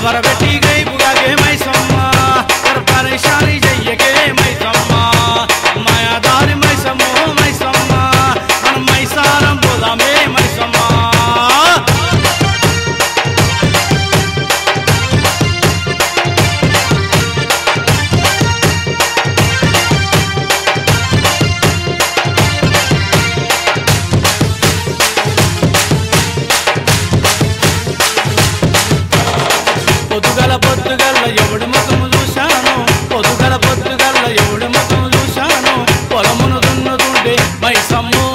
గబరబెట్టి గైపుగాగే మైసమ్మ పరేషాని చెయ్యకే మైసమ్మ మాయాదారి మైసమ్మో మైసమ్మ మన మైసారం పోదామే మైసమ్మ పొద్దుగల పొద్దుగల ఎవడు ముఖము చూశాను పొద్దుగల పొద్దుగల ఎవడు ముఖము చూశాను పొలమును దున్నుతుంటే మైసమ్మో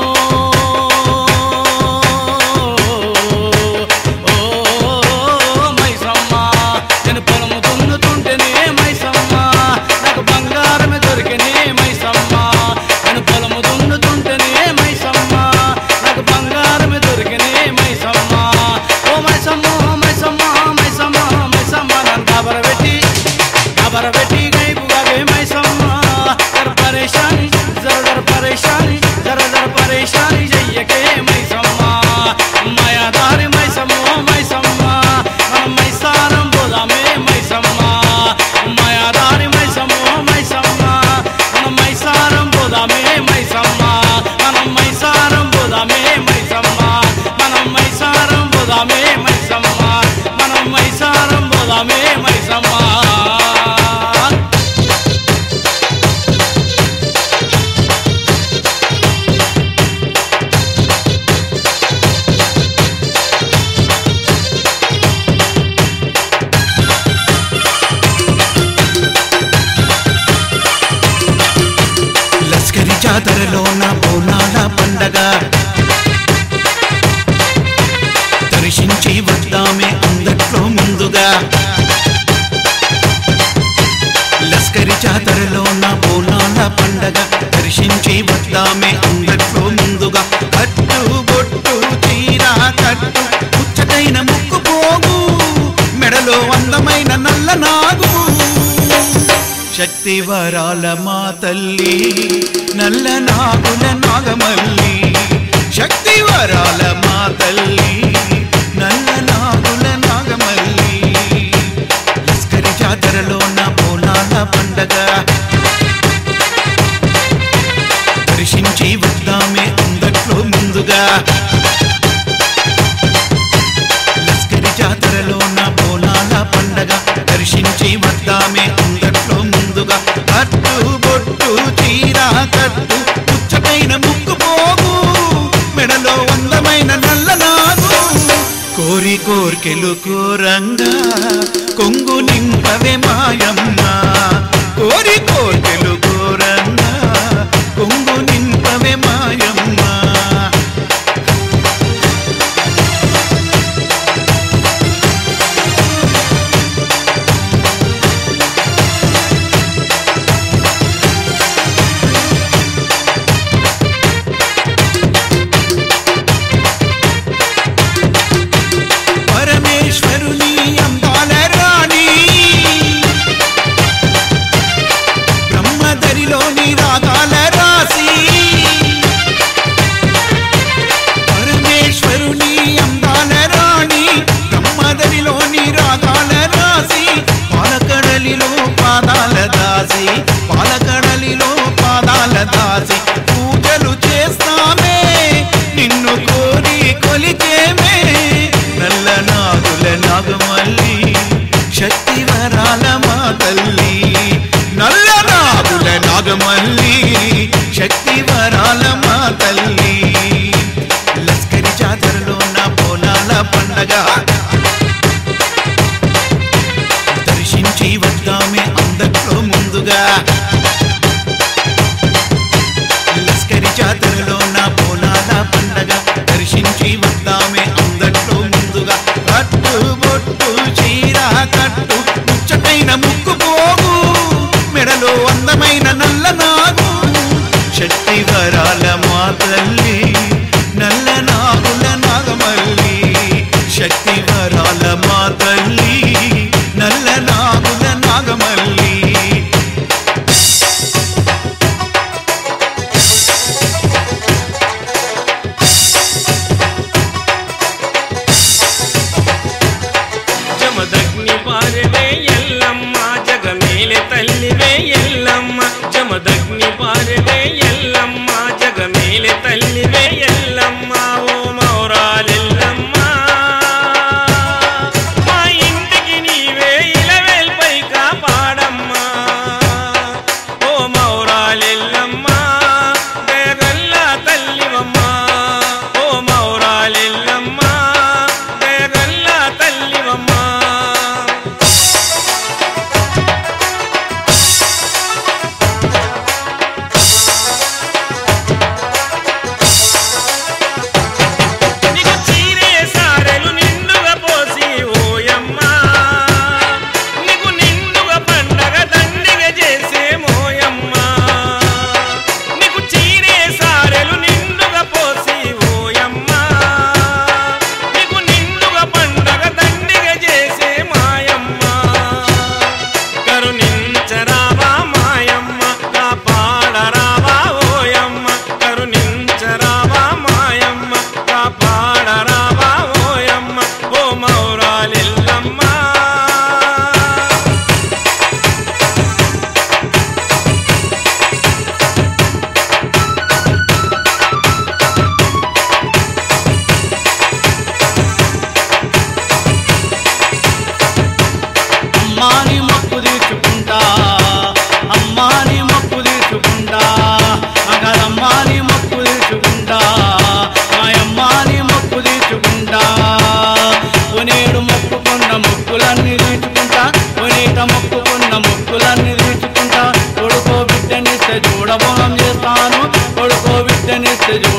ఓ మైసమ్మ నేను పొలము దున్నుతుంటేనే మైసమ్మ నాకు బంగారమే దొరికినే మైసమ్మ నేను పొలము దున్నుతుంటేనే మైసమ్మ నాకు బంగారమే దొరికినే మైసమ్మ ఓ మైసమ్మ మైసమ్మ మైసమ్మ మైసమ్మ నన్ను కాబరబెట్టి కాబరబెట్టి గైపుగాగే మైసమ్మ జర పరేషాని జర జర పరేషాని జర జర పరేషాని చెయ్యకే మైసమ్మ మాయాదారి మైసమ్మ మైసమ్మ మనం మైసారం పోదామే మైసమ్మ మాయాదారి మైసమ్మ మైసమ్మ మనం మైసారం పోదామే మైసమ్మ మనం మైసారం పోదామే మైసమ్మ మనం మైసారం పోదామే మైసమ్మ మనం మైసారం పోదామే మైసమ్మ లస్కరి జాతరలోన బోనాల పండగ దర్శించి వద్దామే అందట్లో ముందుగా లస్కరి జాతరలోన బోనాల పండగ దర్శించి వద్దామే అందట్లో ముందుగా కట్టు బొట్టు చీర కట్టు ముచ్చటైన ముక్కు పోగు మెడలో అందమైన నల్ల నాగు శక్తి వరాల మా తల్లి నల్ల నాగుల నాగమల్లి శక్తి వరాల మా తల్లి నల్ల నాగుల నాగమల్లి లస్కరి జాతరలో నా బోనాల పండగ దర్శించి వద్దామే అందట్లో ముందుగా లస్కరి జాతరలో నా బోనాల పండగ దర్శించి వద్దామే అందట్లో ముందుగా కట్టు బొట్టు చీర కట్టు పుచ్చటైన ముక్కు పోగు మెడలో అందమైన నల్ల నాగు కోరి కోర్కెలు కోరంగా కొంగు నింపవే మాయమ్మ కోరి కోర్కెలు కోరంగా కొంగు నింపవే మాయమ్మ పరమేశ్వరుని అందాల రాణి బ్రహ్మదరిలోని రాగాల రాసి పరమేశ్వరుని అందాల రాణి బ్రహ్మదరిలోని రాగాల రాసి పాలకడలిలో పాదాల దాసి పాలకడలిలో పాదాల దాసి పూజలు చేస్తామే నిన్ను కోరి కొలిచేమే నల్ల నాగుల నాగమల్లి శక్తి వరాల మా తల్లి నల్ల నాగుల నాగమల్లి శక్తి వరాల మా తల్లి లస్కరి జాతరలో నా పోలాల పండగ దర్శించి వద్దామే అందట్లో ముందుగా లస్కరి జాతరలో నా పోలాల పండగ దర్శించి వద్దామే అందట్లో ముందుగా కట్టు బొట్టు చీర కట్టు ముచ్చటైన ముక్కు పోగు మెడలో అందమైన నల్ల నాగు శక్తి వరాల మా తల్లి నల్ల నాగుల నాగమల్లి శక్తి వరాల మా తల్లి నల్ల నాగుల నాగమల్లి జమదగ్ని పాయ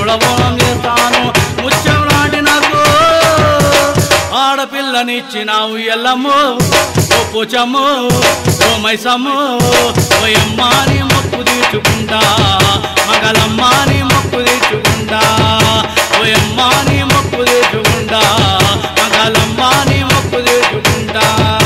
చూడబోనం చేస్తాను ముత్యం లాంటి నాకు ఆడపిల్లనిచ్చినావు ఎల్లమ్ము ఓ పుచము ఓ మైసము ఓ ఎమ్మాని మొక్కు తీర్చుకుంటా మగలమ్మాని మొక్కు తీర్చుకుంటా ఓ ఎమ్మాని మొక్కు తీర్చుకుంటా మగలమ్మాని మొక్కు తీర్చుకుంటా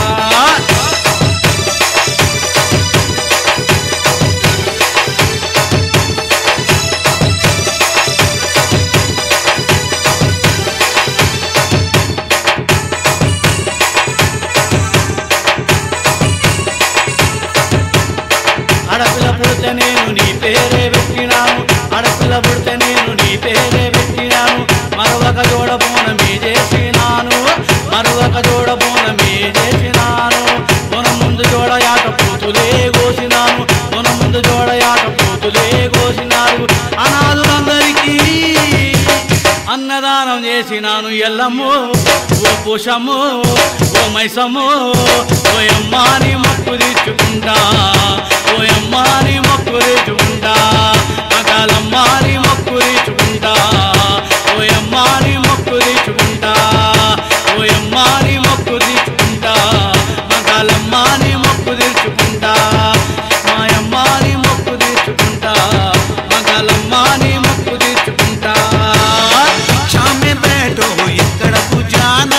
ఆడపిల్ల పుడితే నేను నీ పేరే పెట్టినాను ఆడపిల్ల పుడితే నేను నీ పేరే పెట్టినాను మరొక జోడబోన మీ చేసినాను మరొక జోడబోన మీ చేసినాను కొన ముందు జోడ యాట పూతులే కోసినాను కొన ముందు జోడ యాట పూతులే కోసినారు అనాథులందరికీ అన్నదానం చేసినాను ఎల్లమ్ము ఓ పుషము ఓ మైసము ఓ అమ్మాని మొక్కు తీర్చుకుంటా ఓ అమ్మాని మొక్కు తీర్చుకుంటా మగాలమ్మాని మొక్కు తీర్చుకుంటా ఓ అమ్మాని మొక్కు తీర్చుకుంటా ఓ అమ్మాని మొక్కు తీర్చుకుంటా మగాలమ్మాని మొక్కు తీర్చుకుంటా మా అమ్మాని మొక్కు తీర్చుకుంటా మగాలమ్మాని మొక్కు తీర్చుకుంటా शाम में बैठो ఇక్కడ జానా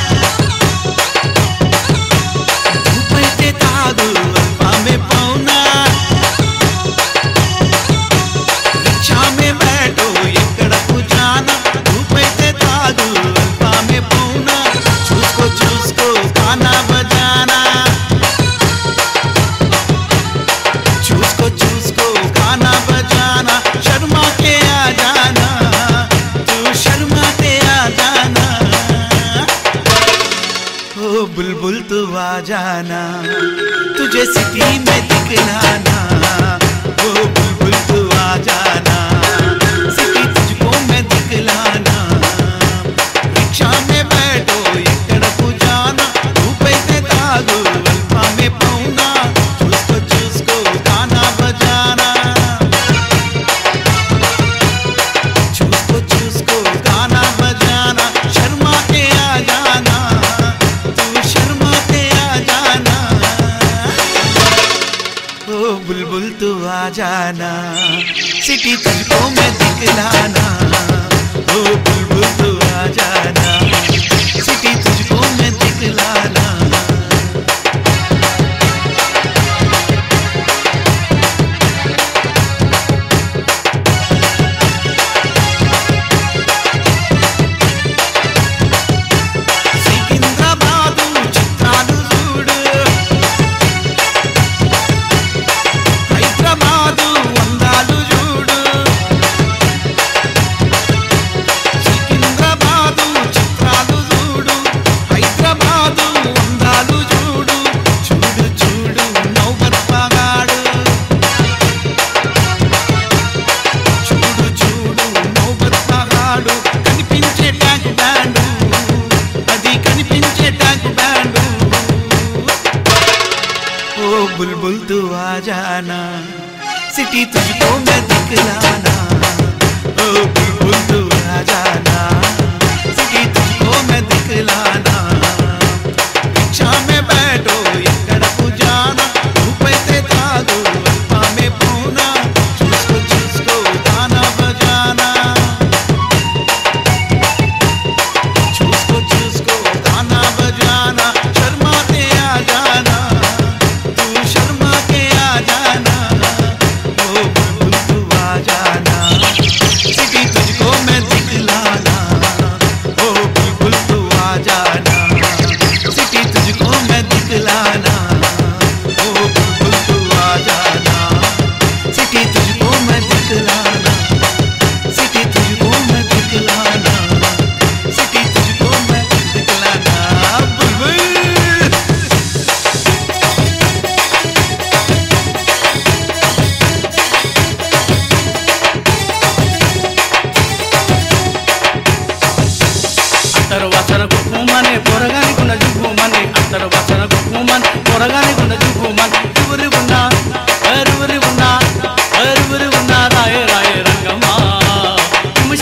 ఊపైతే తాగు అల్పామే పౌనా शाम में बैठो ఇక్కడ జానా ఊపైతే తాగు అల్పామే పౌనా చూసుకో చూసుకో గానా బజానా చూసుకో చూసుకో గానా బజానా शर्मा के आ जाना तू शर्मा के आ जाना ओ बुलबुल तू आ जाना तुझे सिटी में दिखलाना ओ बुलबुल तू आ जाना सिटी तुझको मैं दिखलाना रिक्शा में बैठो इక్కడకు जाना ఊపైతే తాగు అల్పామే పౌనా చూసుకో చూసుకో గానా బజానా చూసుకో చూసుకో గానా బజానా శర్మా के आ जाना तू शर्मा के आ जाना ओ बुलबुल तू आ जाना सिटी तुझको मैं दिखलाना ओ बुलबुल तू आ जाना सिटी तुझको मैं दिखलाना సికింద్రాబాదు చిత్రాలు చూడు హైదరాబాదు వందాలు చూడు సికింద్రాబాదు చిత్రాలు చూడు హైదరాబాదు వందాలు చూడు చూడు చూడు నౌబత్మగాడు చూడు చూడు నౌబత్మగాడు కనిపించే ట్యాంక్ బ్యాండు అది కనిపించే ట్యాంక్ బ్యాండు ओ बुलबुल तू आ जाना सिटी तुझको मैं दिखलाना ओ बुलबुल तू आ जाना सिटी तुझको मैं दिखलाना रिक्शा में बैठो इక్కడకు जाना ఊపైతే తాగు అల్పామే పూనా చూసుకో చూసుకో గానా బజానా చూసుకో చూసుకో गाना बजाना शर्मा के आ जाना तू शर्मा के आ जाना ओ बुलबुल तू आ जाना सिटी तुझको मैं दिखलाना ओ बुलबुल तू आ जाना सिटी तुझको मैं दिखलाना ओ बुलबुल तू आ जाना सिटी तुझको मैं दिखलाना सिटी तुझको मैं दिखलाना सिटी तुझको मैं दिखलाना बुलबुल అంతరు వచన కుక్కుమని పొరగాని గుండ జుగ్గుమని అంతరు వచన కుక్కుమని పొరగాని గుండ జుగ్గుమని ఎవరి ఉన్నా ఎవరి ఉన్నా ఎవరి ఉన్నా రాయ రాయ రంగమ్మా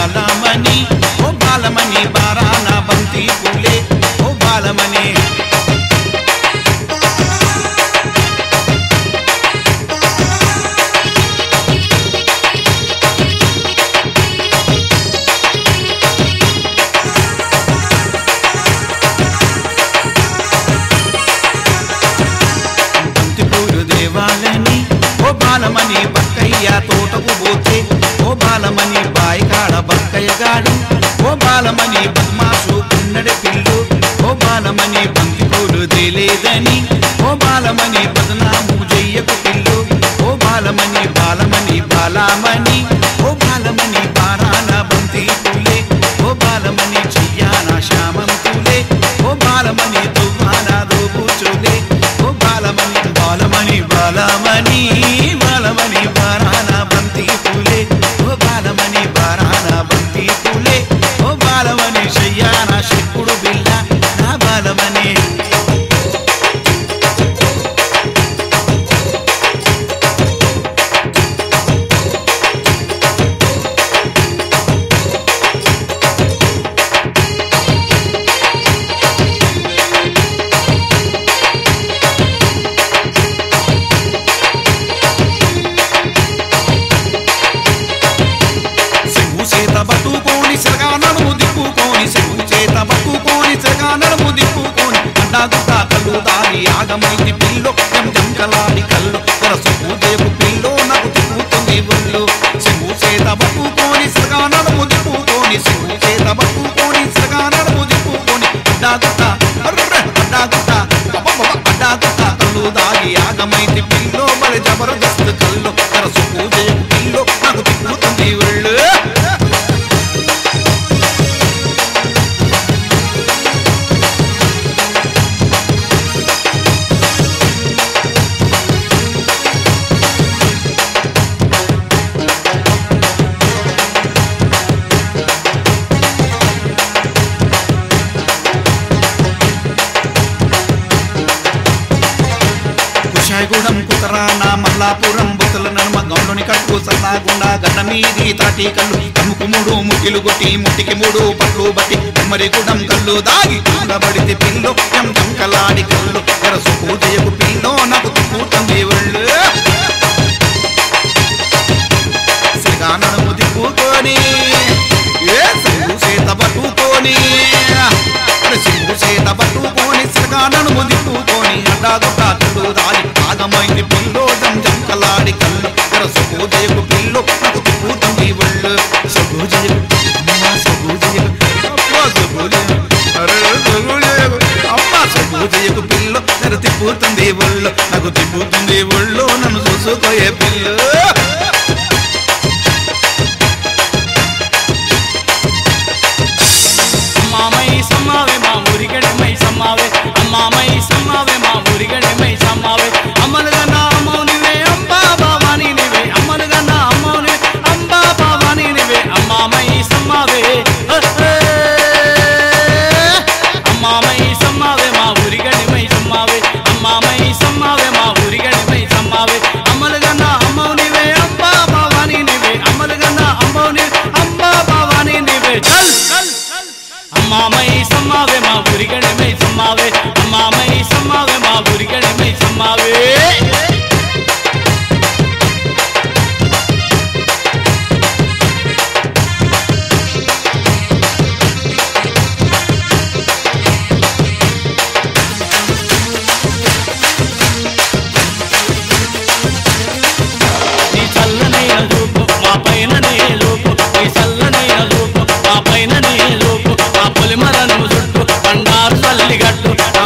బాలమణి ఓ బాలమణి బారాన బంతి పూలే ఓ బాలమణి బంతి పూలు దేవాలని ఓ బాలమణి బక్కయ్య తోటకు పోతే ఓ బాలమణి బాయికాడ బక్కయ్య గాడు ఓ బాలమణి బద్మాసు కున్నడి పిల్లు ఓ బాలమణి బంతి పూలు తేలేదని ఓ బాలమణి బదనాము చెయ్యకు పిల్లు ఓ బాలమణి బాలమణి బాలమణి ఓ బాలమణి బారాన బంతి పూలే ఓ బాలమణి చెయ్యాన శ్యామంతులే ఓ బాలమణి తువ్వాన దోపుచులే ఓ బాలమణి బాలమణి బాలమణి బాలమణి బారాన బంతి పూలే ఓ బాలమణి బారాన బంతి పూలే ఓ బాలమణి చెయ్యాన శిప్పుడు బిల్ల నా బాలమణి సెగు చేత పట్టుకోని సెగా నడుము దిప్పుకోని సెగు చేత పట్టుకోని సెగా నడుము దిప్పుకోని అడ్డాగుట్ట కళ్ళు దాని ఆగమైంది పిల్లో జం జంకలాడి కళ్ళు కొరసకు దేవు పిల్లో నాకు తిప్పుతుంది ఒళ్ళు సెగు చేత పట్టుకోని సెగా నడుము దిప్పుకోని సెగు చేత పట్టుకోని సెగా నడుము దిప్పుకోని అడ్డాగుట్ట అర్రె అడ్డాగుట్ట అబ్బబ్బబ్బ అడ్డాగుట్ట కళ్ళు దాగి ఆగమైంది పిల్లో మరి జబర్దస్త్ కళ్ళు కొరసకు దేవు పిల్లో నాకు తిప్పుతుంది ఒళ్ళు కుషాయగూడెం కుతరాన మల్లాపురం బుతల నడుమ గౌండుని కట్టు సన్నాగుండా గడ్డ మీది తాటి కళ్ళు కమ్ముకు మూడు ముట్టిలు కొట్టి ముట్టికి మూడు పట్లు బట్టి కుమ్మరిగూడెం కళ్ళు దాగి కూడబడితే పిల్లో ఎం జంకలాడి కళ్ళు ఎరసు పూజయకు పిల్లో నాకు తిప్పుతుంది ఒళ్ళు శ్రీగానము తిప్పుకొని ఏ సింగు చేత పట్టుకొని సింగు చేత పట్టుకొని శ్రీగానము తిప్పుకొని అడ్డాగుట్ట కళ్ళు దాడి ఆగమైంది పిల్లో జం జంకలాడి కళ్ళు ఎరసు పూజయకు పిల్లో నాకు తిప్పుతుంది ఒళ్ళు సబూజయకు అమ్మ సబూజయకు అమ్మ సబూజయకు అరే సబూజయకు అమ్మ సబూజయకు పిల్లో నెర తిప్పుతుంది ఒళ్ళు నాకు తిప్పుతుంది ఒళ్ళు నన్ను చూసుకోయే పిల్లు అమ్మామై సమ్మావే మా ఊరిగడే మై సమ్మావే అమ్మామై సమ్మావే మా ఊరిగడే మై సమ్మావే అమ్మలుగా నా అమ్మౌనివే అంబా బావాని నివే అమ్మలుగా నా అమ్మౌని అంబా బావాని నివే అమ్మామై సమ్మావే హ, హే. అమ్మామై సమ్మావే మా ఊరిగడే మై సమ్మావే అమ్మామై సమ్మావే మా ఊరిగడే మై సమ్మావే అమ్మలుగా నా అమ్మౌనివే అంబా బావాని నివే అమ్మలుగా నా అమ్మౌని అంబా బావాని నివే చల్ అమ్మామై సమ్మావే మా ఊరిగడమై సమ్మావే అమ్మామై సమ్మావే మా ఊరిగడమై సమ్మావే నీ చల్లనైన రూపు మా పైన నీ రూపు నీ చల్లనైన రూపు మా పైన నీ రూపు మా పొలిమలను చుట్టూ బండారు తల్లిగట్టు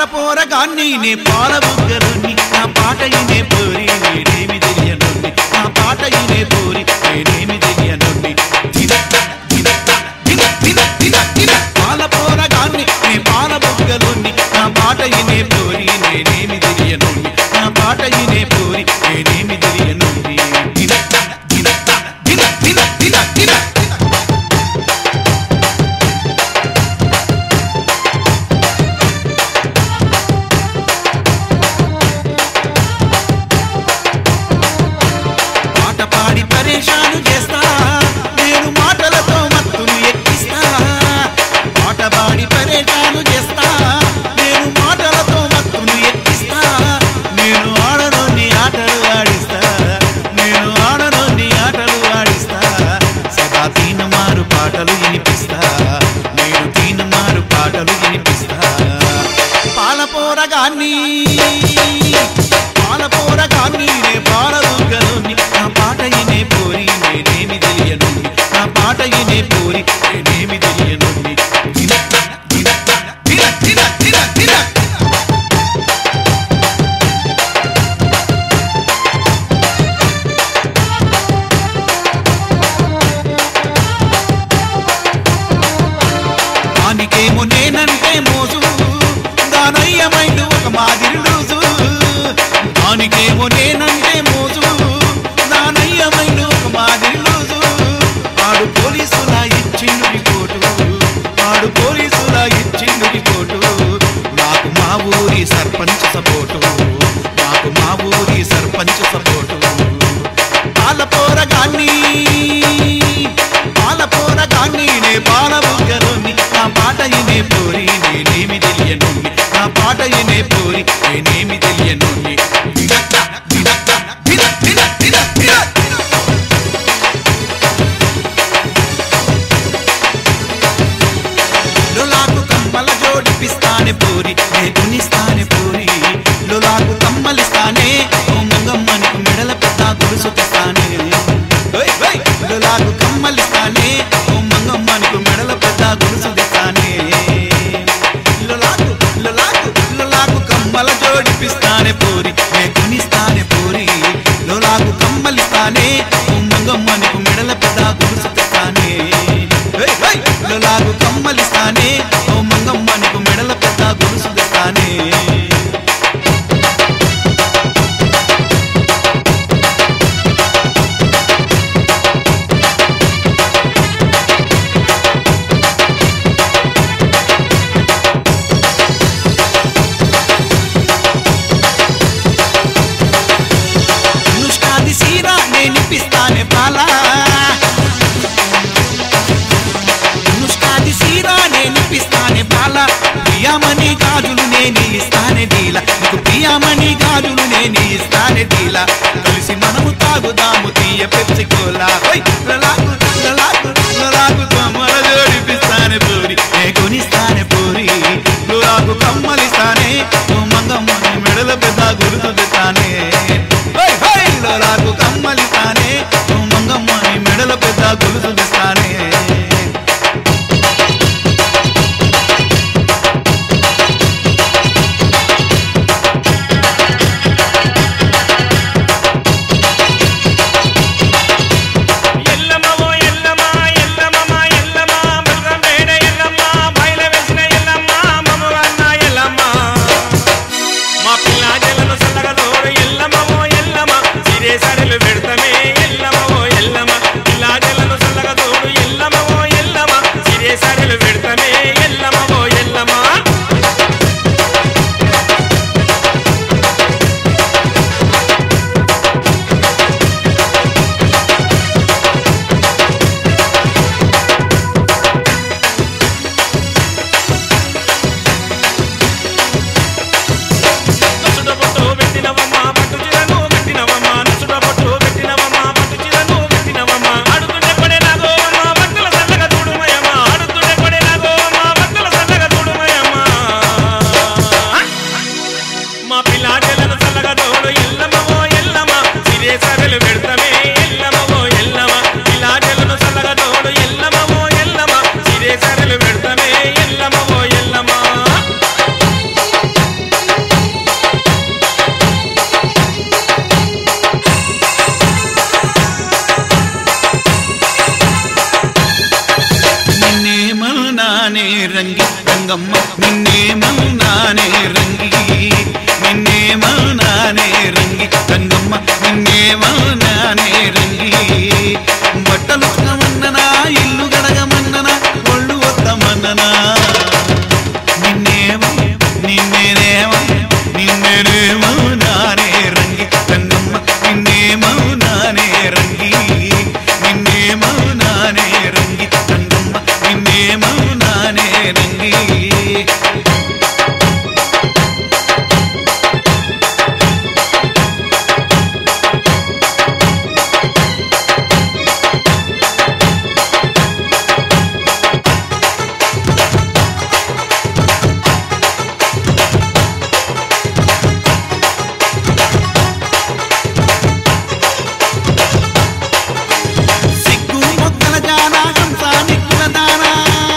పోరగాన్ని నే పాల బుగ్గరుని నా పాట ఇనే పోరి నేనేమి తెలియనుండి నా పాట ఇనే పోరి నేనేమి తెలియనుండి దిన, దిన, దిన, దిన, దిన, దిన. పాల పోరగాన్ని నే పాల బుగ్గరుని నా పాట ఇనే పోరి నేనేమి తెలియనుండి నా పాట ఇనే పోరి నేనేమి తెలియనుండి దిన, దిన, దిన, దిన, దిన, దిన. పాట పాడి పరేషాను చేస్తా నేను మాటలతో మత్తును ఎక్కిస్తా పాట పాడి పరేషాను చేస్తా నేను మాటలతో మత్తును ఎక్కిస్తా నేను ఆడనోని ఆటలు ఆడిస్తా నేను ఆడనోని ఆటలు ఆడిస్తా సదా తీనమారు పాటలు వినిపిస్తా నేను తీనమారు పాటలు వినిపిస్తా పాలపోరగాన్ని పాలపోరగాన్ని నే పాలదుర్గనుని నా పాట ఇనే పోరి నేనేమి తెలియనుంది నా పాట ఇనే పోరి నేనేమి తెలియనుంది దిన, దిన, దిన, దిన, దిన, దిన. దానికేమో నేనంటే మోజు దానయ్యమైండు ఒక మాదిరి లూజు దానికేమో నేనంటే మోజు దానయ్యమైండు ఒక మాదిరి లూజు వాడు పోలీసులా ఇచ్చిండు రిపోర్టు వాడు పోలీసులా ఇచ్చిండు రిపోర్టు నాకు మా ఊరి సర్పంచ్ సపోర్టు నాకు మా ఊరి సర్పంచ్ సపోర్టు పాలపోరగాన్ని పాలపోరగాన్ని నే బాలబుగ్గరుని నా పాట ఇనే పోరి నేనేమి తెలియనుండి నా పాట ఇనే పోరి నేనేమి తెలియనుండి దినక్క, దినక్క, దిన, దిన, దిన, దిన. లొలాకు కమ్మల జోడిపిస్తానే పోరి నే గునిస్తానే పోరి లొలాకు కమ్మలిస్తానే ఓ మంగమ్మనికి మెడల పెద్ద గురుసు తెస్తానే ఓయ్, ఓయ్. లొలాకు కమ్మలిస్తానే ఓ మంగమ్మనికి మెడల పెద్ద గురుసు తెస్తానే లొలాకు లొలాకు లొలాకు కమ్మల జోడిపిస్తానే పోరి నే గునిస్తానే పోరి లొలాకు కమ్మలిస్తానే ఓ మంగమ్మనికి మెడల పెద్ద గురుసు తెస్తానే ఓయ్, ఓయ్. లొలాకు కమ్మలిస్తానే ఓ మంగమ్మ నీకు మెడల పెద్ద గురుసు తెస్తానే అనుష్కాది సీరా నేనిపిస్తానే బాలా అనుష్కాది సీరా నేనిపిస్తానే బాల ప్రియామణి గాజులు నేను ఇస్తానే డీల నీకు ప్రియామణి గాజులు నేను ఇస్తానే డీల కలిసి మనము తాగుదాము తీయ పెప్సి కోలా హోయ్ లలాగు లలాగు లలాగు కమ్మల జోడిపిస్తానే పూరి నే కొనిస్తానే పూరి లలాగు కమ్మలిస్తానే ఓ మంగమ్మని మెడల పెద్ద గురుతు తెస్తానే హోయ్ హోయ్ లలాగు కమ్మలిస్తానే ఓ మంగమ్మని మెడల పెద్ద గురుతు తెస్తానే ఎల్లమ్మవో రంగమ్మ నిన్నేమన్నానే రంగి నిన్నేమన్నానే రంగి రంగమ్మ నిన్నేమన్నానే రంగి బట్టలు ఉతకమన్ననా ఇల్లు గడగమన్ననా ఒళ్ళు వద్దమన్ననా నిన్నేమో నిన్నేనేమో నిన్నేనేమో నానే రంగి రంగమ్మ నిన్నేమో నానే రంగి నిన్నేమో నానే రంగి రంగమ్మ నిన్నేమో నానే రంగి సిగ్గు మొక్కల జానా హంసా నిక్కుల దానా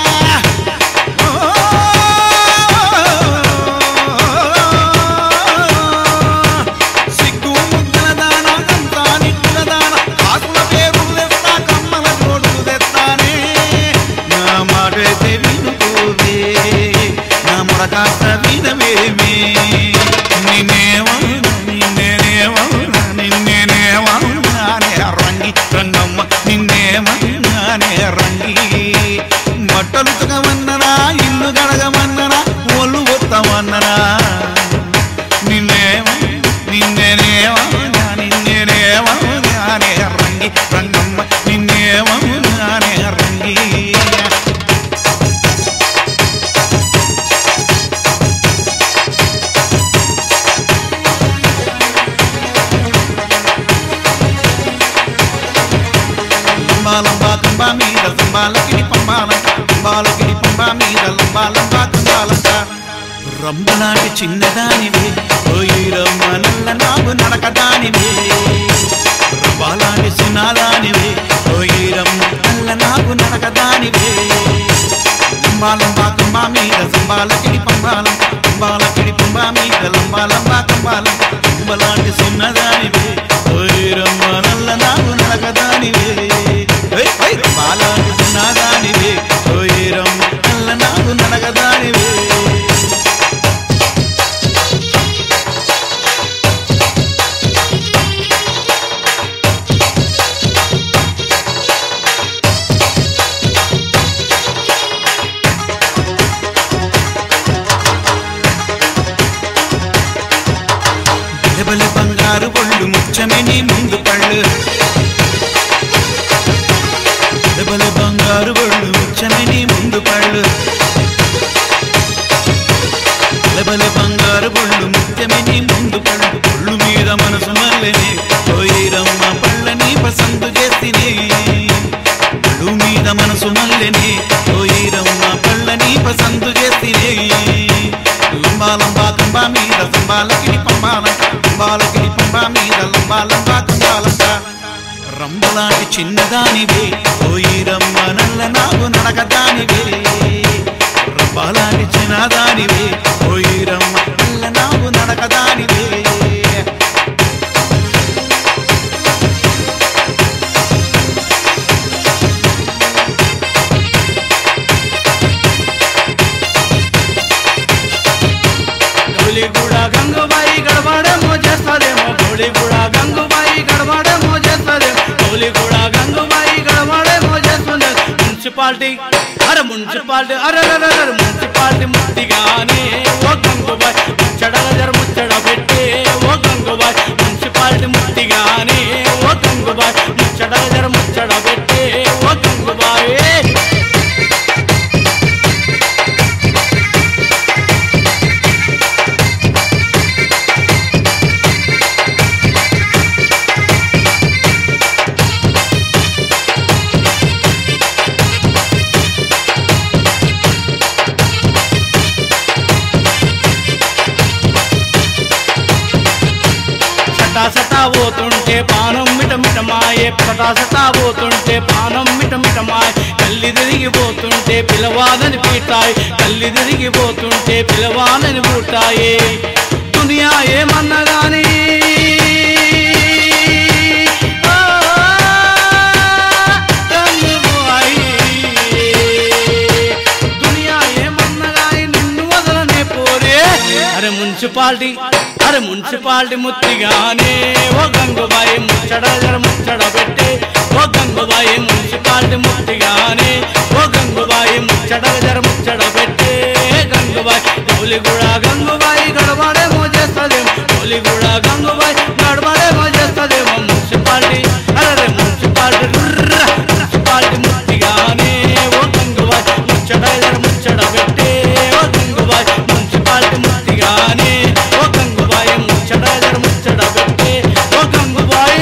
సిగ్గు మొక్కల దానా హంసా నిక్కుల దానా కాకుల పేరు తెస్తా కమ్మల జోడులు తెస్తానే నా మాటైతే వినుకోవే నా మొరకాస్త వినవేమే నిన్నేమవునా నిన్నేనేమవునా నిన్నేనేమవునానే రంగి రంగమ్మ నిన్నేమన్నానే రంగి బట్టలు ఉతకమన్ననా ఇల్లు గడగమన్ననా ఒళ్ళు ఒత్తమన్ననా నిన్నేమ నిన్నేనేమవునా నిన్నేనేమవునానే రంగి రంగమ్మ నిన్నేమవునానే రంగి లంబాలంబా తుంబా మీద తుంబాలకిడి పంబాలంట తుంబాలకిడి పంబా మీద లంబాలంబా తుంబాలంట రంబలాంటి చిన్నదానివే ఓయి రమ్మ నల్ల నాగు నడకదానివే రంబాలాంటి చిన్నదానివే ఓయి రమ్మ నల్ల నాగు నడకదానివే లంబాలంబా తుంబా మీద తుంబాలకిడి పంబాలం తుంబాలకిడి పంబా మీద లంబాలంబా తుంబాలం తుంబలాంటి చిన్నదానివే ఓయి రమ్మ నల్ల నాగు నడకదానివే ఓయ్ ఓయ్ రంబాలాంటి చిన్నదానివే ఓయి రమ్మ నల్ల నాగు నడకదానివే బెలబెల బంగారు పళ్ళు ముచ్చమే నీ ముందు పళ్ళు బెలబెల బంగారు పళ్ళు ముచ్చమే నీ ముందు పళ్ళు బెలబెల బంగారు పళ్ళు ముత్యమే నీ ముందు పళ్ళు పళ్ళు మీద మనసు మల్లెనే పోయిరమ్మ పళ్ళని పసందు చేసినే పళ్ళు మీద మనసు మల్లెనే పోయిరమ్మ పళ్ళని పసందు చేసినే లంబాలంబా తుంబా మీద తుంబాలకిడి పంబాలంట తుంబాలకిడి పంబా మీద లంబాలంబా తుంబాలంట రంబలాంటి చిన్నదానివే పోయి రమ్మ నల్ల నాగు నడకదానివే రంబలాంటి చిన్నదానివే పోయి రమ్మ నల్ల నాగు నడకదానివే గౌలి కూడా గంగుబాయి గడబడేమో చేస్తాదేమో గౌలి కూడా గంగుబాయి గడబడేమో చేస్తాదేమో గౌలి కూడా గంగుబాయి గడబడేమో చేస్తుంది మున్సిపాలిటీ అరే మున్సిపాలిటీ అరే అరే, అరే, అరే, మున్సిపాలిటీ ముట్టిగానే ఓ గంగుబాయి ముచ్చడగ జర ముచ్చడ పెట్టే ఓ గంగుబాయి మున్సిపాలిటీ ముట్టిగానే ఓ గంగుబాయి ముచ్చడగ జర ముచ్చడ పెట్టే ఓ గంగుబాయి సటా సటా పోతుంటే పానం మిట మిటమాయే సటా సటా పోతుంటే పానం మిట మిటమాయే కల్లి తిరిగిపోతుంటే పిలవాదని పీటాయి కల్లి తిరిగిపోతుంటే పిలవాలని పూటాయి దునియా ఏమన్నా గానీ ఆ, కన్నుబాయి. దునియా ఏమన్నా గానీ మున్సిపాలిటీ అరే మున్సిపాలిటీ ముత్తిగానే ఓ గంగుబాయి ముచ్చడ జర ముచ్చడ పెట్టే ఓ గంగుబాయి మున్సిపాలిటీ ముత్తిగానే ఓ గంగుబాయి ముచ్చడ జర ముచ్చడ పెట్టే గంగుబాయి గోలిగూడ గంగుబాయి గడబడేమో చేస్తదేమో గోలిగూడ గంగుబాయి గడబడేమో చేస్తదేమో మున్సిపాలిటీ అరే మున్సిపాలిటీ రుర్ర, మున్సిపాలిటీ ముత్తిగానే ఓ గంగుబాయి ముచ్చడ జర ముచ్చడ పెట్టే ఓ గంగుబాయి మున్సిపాలిటీ ముత్తిగానే ఓ గంగుబాయి ముచ్చడ జర ముచ్చడ పెట్టే ఓ గంగుబాయి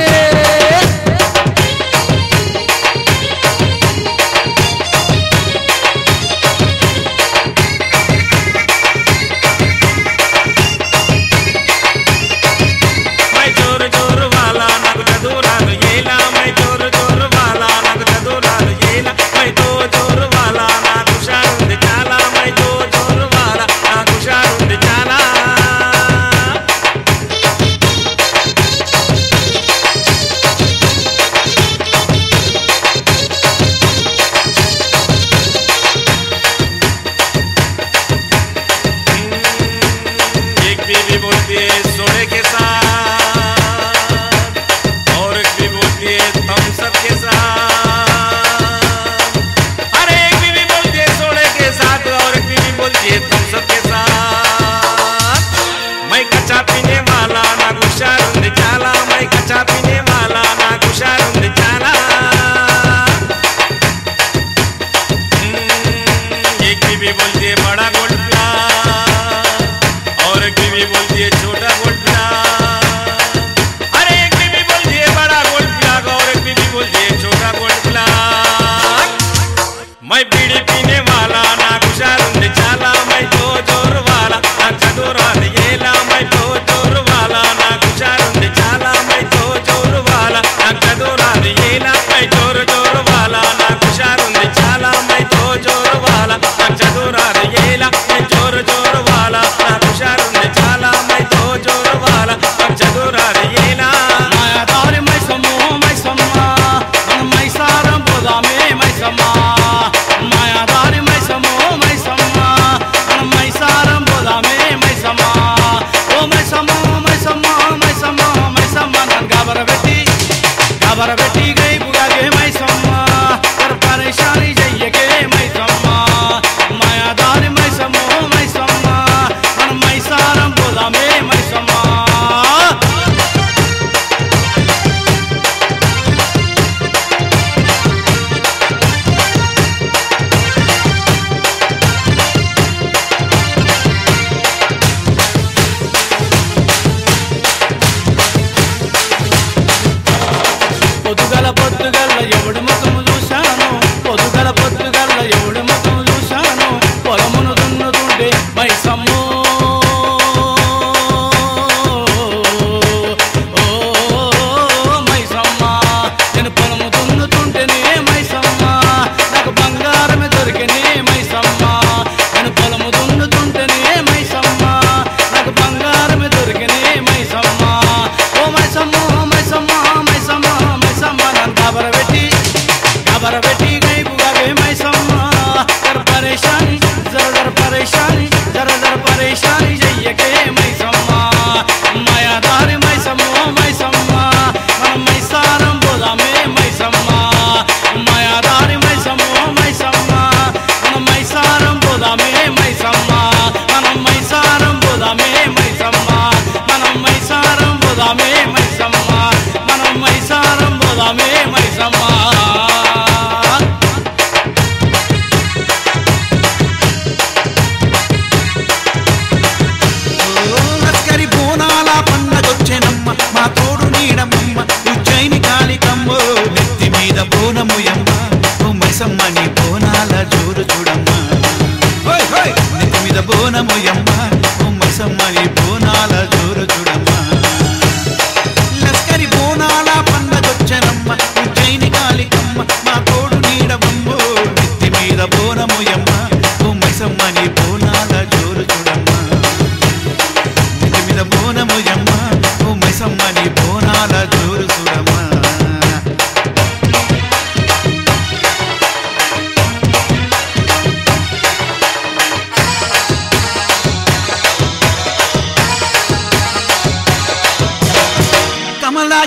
మై జోరు జోరు వాలా నాకు చదువు రాదు ఏలా మై జోరు జోరు వాలా నాకు చదువు రాదు ఏలా మై తో జోరు వాలా నాకు హుషారుంది చాలా మై తో జోరు వాలా నాకు హుషారుంది చాలా एक बीवी बोलती है सोने के साथ और एक बीवी बोलती है हम सबके साथ अरे एक बीवी बोलती है सोने के साथ और एक बीवी बोलती है तुम सबके साथ मैं कच्चा पीने वाला ना गुशार ఉంది చాలా मैं कच्चा पीने वाला ना गुशार ఉంది చాలా एक बीवी बोलती है बड़ा गोल्ड फ्लावर और एक बीवी बोलती है छोटा गोल्ड फ्लावर अरे एक बीवी बोलती है बड़ा गोल्ड फ्लाग और एक बीवी बोलती है छोटा गोल्ड फ्लाग मैं बीड़ी पीने वाला ना हुशार ఉంది చాలా मैं तो जोर वाला ना చదువురాదు ఏలా मैं तो जोर वाला నా హుషారు ఉంది చాలా मैं तो जोर वाला నా చదువురాదు ఏలా मैं जोर जोर वाला నా హుషారు ఉంది చాలా मैं तो जोर वाला నా చదువురాదు ఏలా मैं जोर जोर वाला నా హుషారు ఉంది చాలా मैं तो जोर वाला నా చదువురాదు ఏలా మాయాదారి మైసమ్మో మైసమ్మ మన మైసారం పోదామే మైసమ్మ మాయాదారి మైసమ్మో మైసమ్మ మన మైసారం పోదామే మైసమ్మ ఓ మైసమ్మ మైసమ్మ మైసమ్మ మైసమ్మ నన్ను గబరబెట్టి గబరబెట్టి గై బుగాగే మైసమ్మ కర్ పరేషాని చెయ్యకే మైసమ్మ మాయాదారి మైసమ్మో మైసమ్మ మన మైసారం పోదామే మైసమ్మ పొద్దుగల పొద్దుగల ఎవడు ముఖము చూశాను పొద్దుగల పొద్దుగల ఎవడు ముఖము చూశాను పొలమును దున్నుతుంటే మైసమ్మో ఓ మైసమ్మ నేను పొలము దున్నుతుంటేనే మైసమ్మ నాకు బంగారమే దొరికినే మైసమ్మ నేను పొలము దున్నుతుంటేనే మైసమ్మ నాకు బంగారమే దొరికినే మైసమ్మ ఓ మైసమ్మ మైసమ్మ మైసమ్మ మైసమ్మ నన్ను కబరబెట్టి కబరబెట్టి గైపుగాగే మైసమ్మ జర పరేషాని జర జర పరేషాని జర జర పరేషాని చెయ్యకే మైసమ్మ మాయాదారి మైసమ్మ మైసమ్మ మనం మైసారం పోదామే మైసమ్మ మాయాదారి మైసమ్మ మైసమ్మ మనం మైసారం పోదామే మైసమ్మ మనం మైసారం పోదామే మైసమ్మ మనం మైసారం పోదామే మైసమ్మ మనం మైసారం పోదామే మైసమ్మ లస్కరి బోనాల పండగొచ్చెనమ్మ మా తోడు నీడమమ్మ ఉజ్జయిని కాలికమ్మ నెత్తి మీద బోనముయమ్మ ఓ మైసమ్మ నీ బోనాల జోరు చూడమ్మ హోయ్ హోయ్ నెత్తి మీద బోనముయమ్మ ఓ మైసమ్మ నీ బోనాల జోరు చూడమ్మ లస్కరి బోనాల పండగొచ్చెనమ్మ ఉజ్జయిని కాలి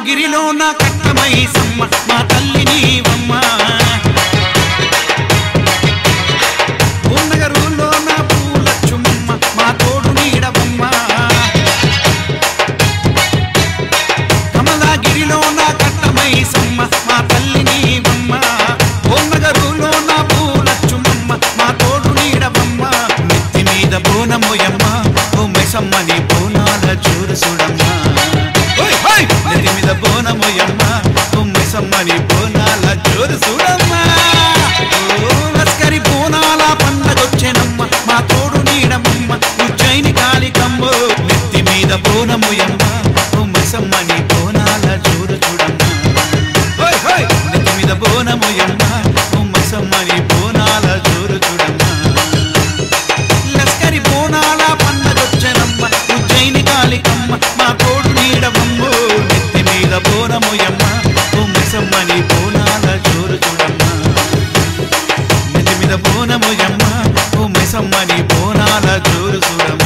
కమలాగిరిలో నా కట్టమై సమ్మ మా తల్లి నీవమ్మ పూర్ణగరులో నా పూలచ్చుమ్మ మా తోడు నీడవమ్మ కమలాగిరిలో నా కట్టమై సమ్మ మా తల్లి నీవమ్మ పూర్ణగరులో నా పూలచ్చుమ్మ మా తోడు నీడవమ్మ నెత్తి మీద బోనమోయమ్మ ఓ మెసమ్మ నీ బోనాల చూరు చూడమ్మ ఓయ్ హోయ్ నెత్తి మీద బోనమోయమ్మ ఓ మెసమ్మ నీ బోనాల చూరు చూడమ్మ ఓ లస్కరి బోనాల పండగొచ్చెనమ్మ మా తోడు నీడమమ్మ ఉజ్జయిని కాలికమ్మ నెత్తి మీద బోనమోయమ్మ ఓ మెసమ్మ నీ బోనాల చూరు చూడమ్మ ఓయ్ హోయ్ నెత్తి మీద బోనమోయమ్మ ఓ మెసమ్మ నీ బోనాల చూరు చూడమ్మ లస్కరి బోనాల పండగొచ్చనమ్మ ఉజ్జయిని కాలికమ్మ మా తోడు నీడవమ్మ నెత్తి మీద బోనమోయమ్మ ఉమ్మసమ్మ నీ బోనాల జోరు చూడమ్మ నెత్తి మీద బోనమోయమ్మ ఉమ్మసమ్మ నీ బోనాల జోరు చూడమ్మ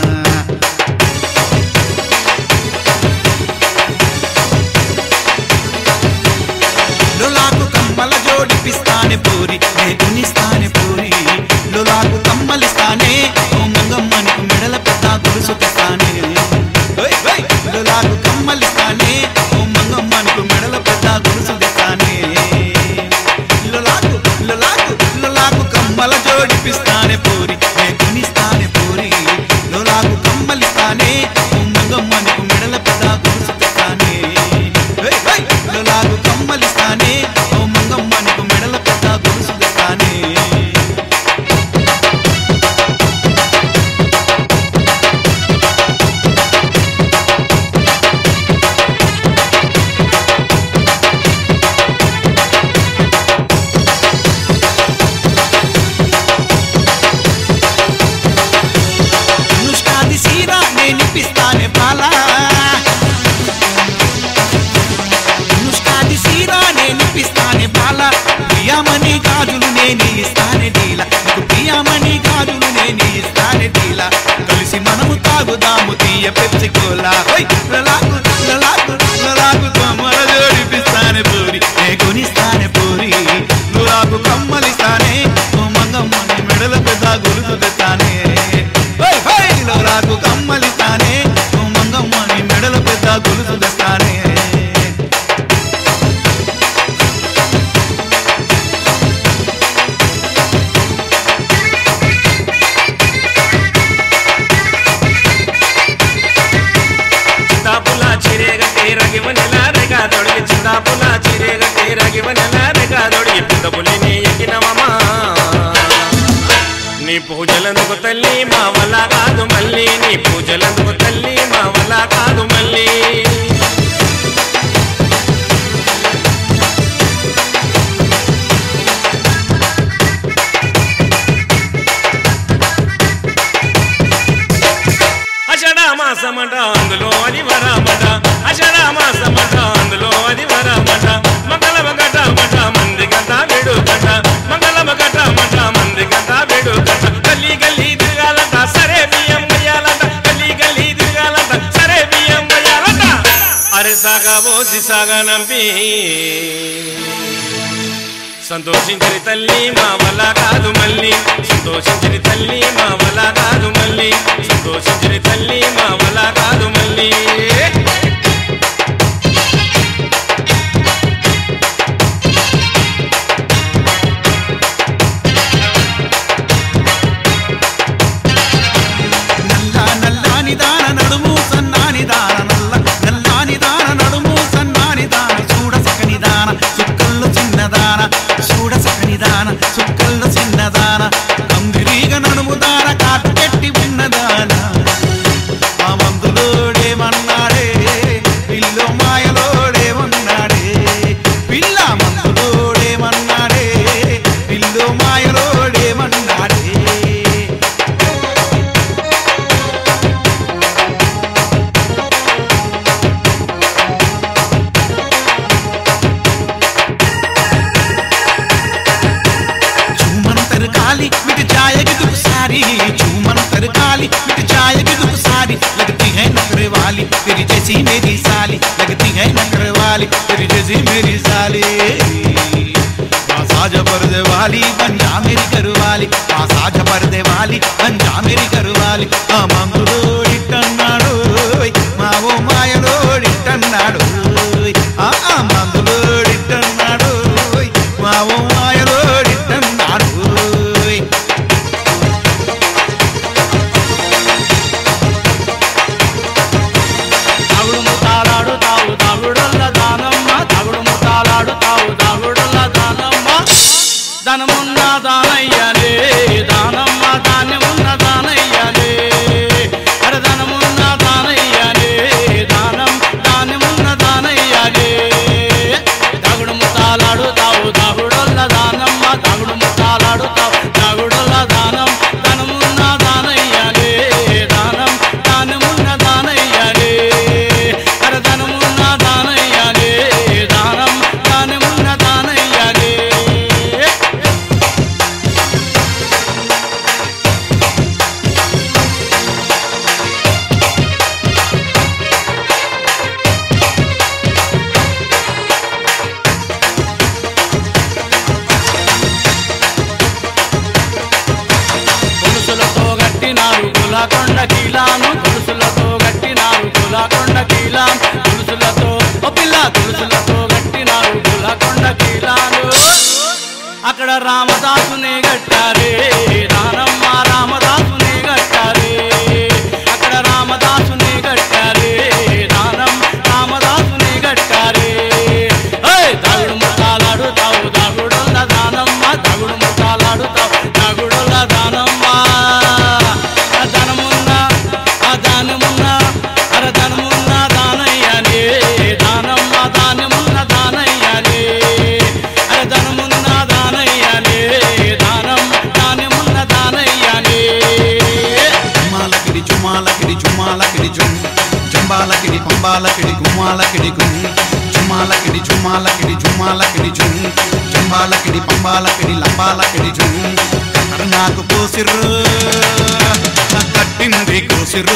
లొలాకు కమ్మల జోడిపిస్తానే పూరి నే గునిస్తానే పూరి లొలాకు కమ్మలిస్తానే ఓ మంగమ్మనికి మెడల పెద్ద గురుసు తెస్తానే ఓయ్ ఓయ్ లొలాకు కమ్మలిస్తానే ఓ మంగమ్మనికి మెడల పెద్ద గురుసు తెస్తానే లొలాకు లొలాకు లొలాకు కమ్మల జోడిపిస్తానే పూరి నే గునిస్తానే పూరి లొలాకు కమ్మలిస్తానే ఓ మంగమ్మనికి మెడల పెద్ద గురుసు తెస్తానే ఓయ్ ఓయ్ లొలాకు కమ్మలిస్తానే ఓ మంగమ్మనికి మెడల పెద్ద గురుసు తెస్తానే అనుష్కాది సీరా నేనిపిస్తానే బాలా అనుష్కాది సీరా నేనిపిస్తానే బాలా ప్రియామణి గాజులు నేను ఇస్తానే డీలా నీకు ప్రియామణి గాజులు నేను ఇస్తానే డీలా కలిసి మనము తాగుదాము తీయ పెప్సి కోలా హోయ్ లలాకు లలాకు లలాకు కమ్మల జోడిపిస్తానే పూరి నే కొనిస్తానే పూరి నులాకు కమ్మలిస్తానే ఓ మంగమ్మని మెడల పెద్ద గురుతు తెస్తానే హోయ్ హోయ్ లోలాకు కమ్మలిస్తానే ఓ మంగమ్మని మెడల పెద్ద గురుతు తెస్తానే ಚಿತ್ತಾಪುಲ ಚಿರೆಗಟ್ಟೆ ರಗಿವನೆಲ ರೆಗಾದೊಳಗೆ ಚಿತ್ತಾಪುಲ ಚಿರೆಗಟ್ಟೆ ರಗಿವನೆಲ ರೆಗಾದೊಳಗೆ పెద్ద పులిని ఎక్కినవమా నీ పూజలందుకు తల్లి మా వల్ల కాదు మళ్ళీ నీ పూజలందుకు తల్లి మా వల్ల కాదు మళ్ళీ అషడా మాసమట అందులో అది వరమట అషడా మాసమట అందులో అది వరమట మంగళ మగట మట మంది గంట వేడు గంట మంగళ మగట మట మంది గంట వేడు గంట గల్లీ గల్లీ తిరగాలంట సరే బియ్యం వేయాలంట గల్లీ గల్లీ తిరగాలంట సరే బియ్యం వేయాలంట అరే సాగా బోసి సాగా నంపి సంతోషించని తల్లి మా వల్ల కాదు మళ్ళీ సంతోషించని తల్లి మా వల్ల కాదు మళ్ళీ సంతోషించని తల్లి మా వల్ల కాదు మళ్ళీ నల్ల నల్లాని దాన నడుము సన్నాని దాన నల్ల నల్లాని దాన నడుము సన్నాని దాన చూడ సకని దాన సుక్కల్లో చిన్నదాన చూడ సకని దాన సుక్కల్లో చిన్నదాన కందిరీగ నడుము దాన కాటు పెట్టి ఉన్నదాన ఆ మందులోడేమన్నాడే सी मेरी साली आ साझ पर्दे वाली बन जा मेरी घरवाली ఆ సాజ పరదే వాలి పంజా మెరి కరువాలి ఆ మందులోడిట్టన్నాడు మావో మాయలోడిట్టన్నాడు ఆ ఆ మందులోడిట్టన్నాడు మావో మాయలోడిట్టన్నాడు తగుడు ముతాలాడు తావు తగుడుల్ల దానమ్మ తగుడు ముతాలాడు తావు తగుడుల్ల దానమ్మ ధనమున్న దానయ్యలే దానమ్మ ధాన్యమున్న దానయ్యలే అరే ధనమున్న దానయ్యలే దానం ధాన్యమున్న దానయ్యలే తగుడు ముతాలాడు తావు తగుడుల్ల దానమ్మ తగుడు ముతాలాడు తావు తగుడుల్ల దానం ధనమున్న దానయ్యలే దానం ధాన్యమున్న దానయ్యలే అరే ధనమున్న దానయ్యలే దానం ధాన్యమున్న దానయ్యలే గొలుసులతో గట్టినారు గులాకొండ కీలాను గొలుసులతో గట్టినారు గులాకొండ కీలాం గొలుసులతో ఓ పిల్ల గొలుసులతో గట్టినారు గులాకొండ కీలాను అక్కడ రామదాసునే గట్టారే రానమ్మ రామదాసునే గట్టారే అక్కడ రామదాసునే గట్టారే రానం రామదాసునే గట్టారే ఏయ్ దాగుడు ముతాలాడు తావు దాగుడుల్ల దానమ్మ దాగుడు ముతాలాడు తావు దాగుడుల్ల దానమ్మ ఆ ధనమున్న ఆ దానమున్న అర ధనమున్న దానయ్యలే దానమ్మ దానమున్న దానయ్యలే అర ధనమున్న దానయ్యలే దానం దానమున్న దానయ్యలే చుమ్మాలకిడి చుమ్మాలకిడి చుమ్మాలకిడి చుమ్ జంబాలకిడి పంబాలకిడి గుమ్మాలకిడి గుమ్ చుమ్మాలకిడి చుమ్మాలకిడి చుమ్మాలకిడి చుమ్ జంబాలకిడి పంబాలకిడి లంబాలకిడి చుమ్ నాకు పోసిర్రు కట్టింది కోసిర్రు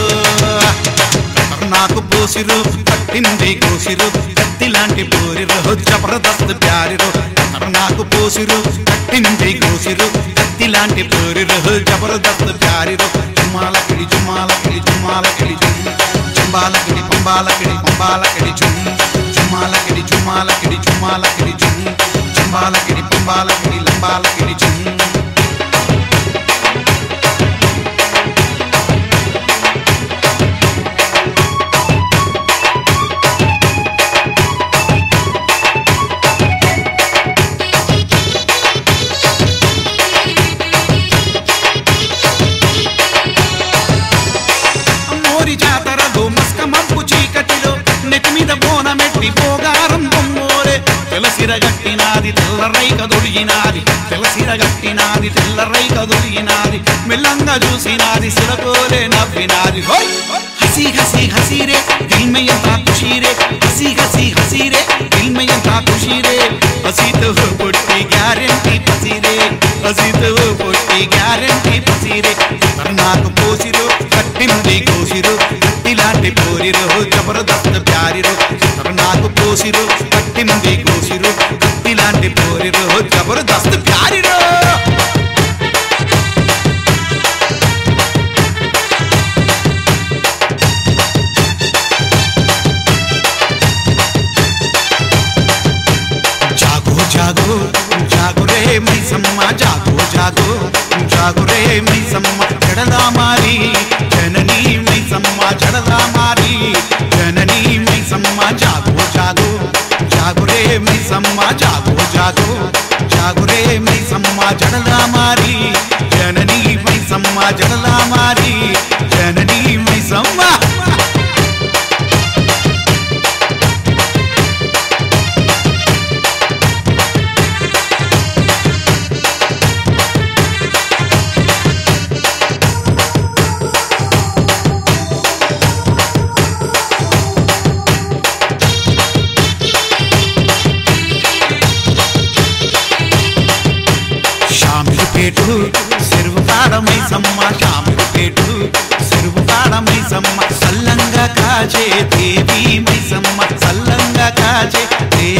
నాకు పోసిరు కట్టింది కోసిరు కత్తి లాంటి పోరిరు జబర్దస్త్ ప్యారిరు నాకు పోసిరు కట్టింది కోసిరు కత్తి లాంటి పోరిరు జబర్దస్త్ ప్యారిరు చుమ్మాలకిడి చుమ్మాలకిడి చుమ్మాలకిడి చుమ్ చుంబాలకిడి పంబాలకిడి పంబాలకిడి చుమ్ చుమ్మాలకిడి చుమ్మాలకిడి చుమ్మాలకిడి చుమ్ చుంబాలకిడి పంబాలకిడి లంబాలకిడి చుమ్ మోరి జాతరలో మస్క మబ్బు చీకటిలో నెత్తి మీద బోనమెట్టి పోగారం బొమ్మోరే తెలసిరగట్టినాది తెల్లరై కదొడిగినాది తెలసిరగట్టినాది తెల్లరై కదొడిగినాది మెల్లంగా చూసినాది సిరకోలే నవ్వినాది హోయ్ హసి హసి హసి రే దిల్ మే ఎంతా ఖుషీ రే హసి హసి హసి రే దిల్ మే ఎంతా ఖుషీ రే హసి తో పొట్టి గ్యారెంటీ పసి రే హసి తో పొట్టి గ్యారెంటీ పసి రే నాకు పోసిరు కట్టింది కోసిరు కట్టిలాంటి పోరిరు జబర్దస్త్ ప్యారిరు నాకు పోసిరు కట్టింది కోసిరు కట్టిలాంటి పోరిరు జబర్దస్త్ ప్యారిరు జాగో జాగో జాగో రే మైసమ్మ జాగో జాగో జాగో రే మైసమ్మ జడలా మారి జననీ మైసమ్మ జడలా మారి జననీ మైసమ్మ జాగో జాగో జాగో రే మైసమ్మ జాగో జాగో జాగో రే మైసమ్మ జడలా మారి జననీ మైసమ్మ జడలా మారి జననీ మైసమ్మ షామిలి పేటు చెరువు కాడమై సమ్మ షామిలి పేటు చెరువు కాడమై సమ్మ సల్లంగా కాచే దేవి మైసమ్మ సల్లంగా కాచే దేవి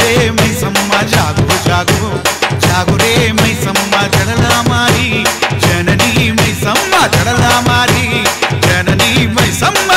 रे मैसम्मा जागो जागो जागो रे मैसम्मा जड़ला मारी जननी मैसम्मा जड़ला मारी जननी मैसम्मा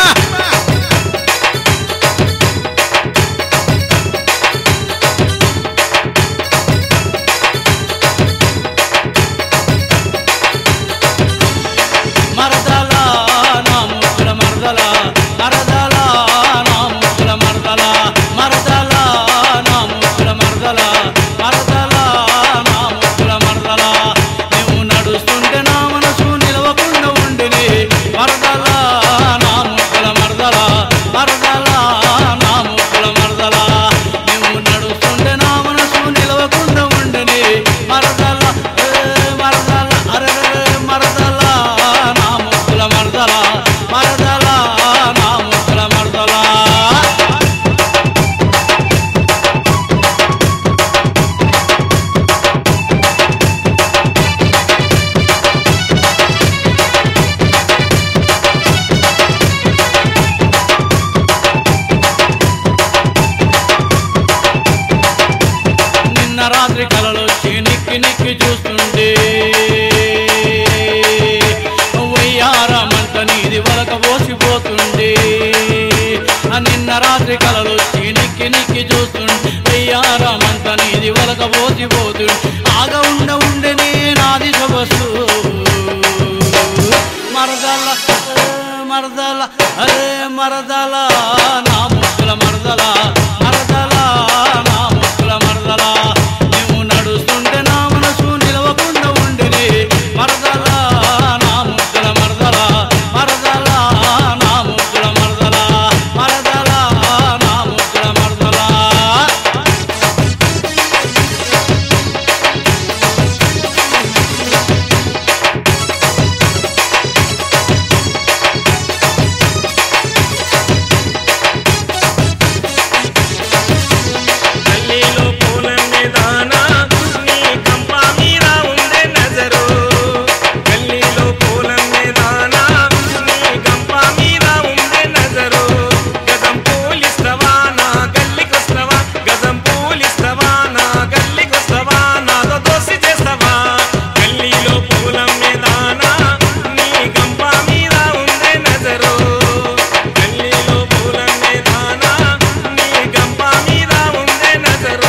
మరదల నా ముక్కుల మరదల మరదల నా ముక్కుల మరదల మరదల నా ముక్కుల మరదల మరదల నా ముక్కుల మరదల నువ్వు నడుస్తుంటే నా మనసు నిలవకుండా ఉండిని మరదల నా ముక్కుల మరదల మరదల నా ముక్కుల మరదల నువ్వు నడుస్తుంటే నా మనసు నిలవకుండా ఉండిని మరదల ఏ మరదల అరే మరదల నా ముక్కుల మరదల మరదల నా ముక్కుల మరదల నిన్న రాత్రి కలలొచ్చి నిక్కి నిక్కి చూస్తుంటే వయ్యారమంట నీది వలక పోసిపోతుండే ఆ నిన్న రాత్రి కలలొచ్చి నిక్కి నిక్కి చూస్తుండే వయ్యారమంట నీది వలక పోసిపోతుండే ఆగ ఉండ ఉండనే నాది సొగసు మరదల ఏ మరదల అరే మరదల నా ముక్కుల మరదల మరదల నా ముక్కుల మరదల నువ్వు నడుస్తుంటే నా మనసు నిలవకుండా ఉండిని మరదల నా ముక్కుల మరదల మరదల నా ముక్కుల మరదల మరదల నా ముక్కుల మరదల గల్లీలో పూలన్నీ దానా నీ కంపా మీద ఉందే నజరు గల్లీలో పూలన్నీ దానా నీ కంపా మీద ఉందే నజరు గజం పూలిస్తవా నా గల్లికొస్తవా గజం పూలిస్తవా నా గల్లికొస్తవా నాతో దోసి చేస్తవా గల్లీలో పూలన్నీ దానా నీ కంపా మీద ఉందే నజరు గల్లీలో పూలన్నీ దానా నీ గంప మీద ఉందే నజరు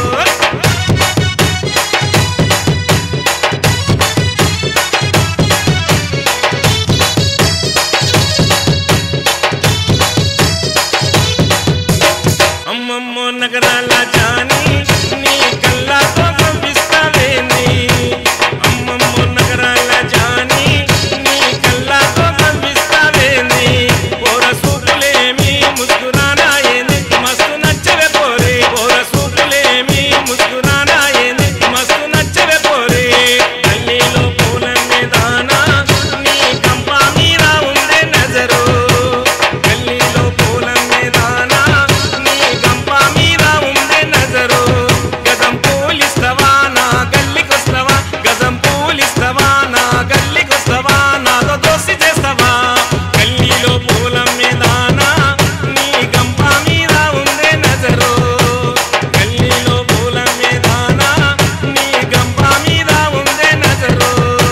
అమ్మమ్మో నగరాల జాని నీ కళ్ళతో కనిపిస్తావేంది అమ్మమ్మో నగరాల జాని నీ కళ్ళతో కనిపిస్తావేంది ఓర సూపులేమి ముస్కురానా ఏంది మస్తు నచ్చవే పోరే ఓర సూపులేమి ముస్కురానా ఏంది మస్తు నచ్చవే పోరే గల్లీలో పూలన్నీ దానా నీ కంపా మీద ఉందే నజరు గల్లీలో పూలన్నీ దానా నీ గంప మీద ఉందే నజరు గజం పూలిస్తవా నా గల్లికొస్తవా గజం పూలిస్తవా నా గల్లికొస్తవా నాతో దోసి చేస్తవా గల్లీలో పూలం మీదానా నీ గంప మీద ఉందే నజరు గల్లీలో పూలం మీదానా నీ గంప మీద ఉందే నజరు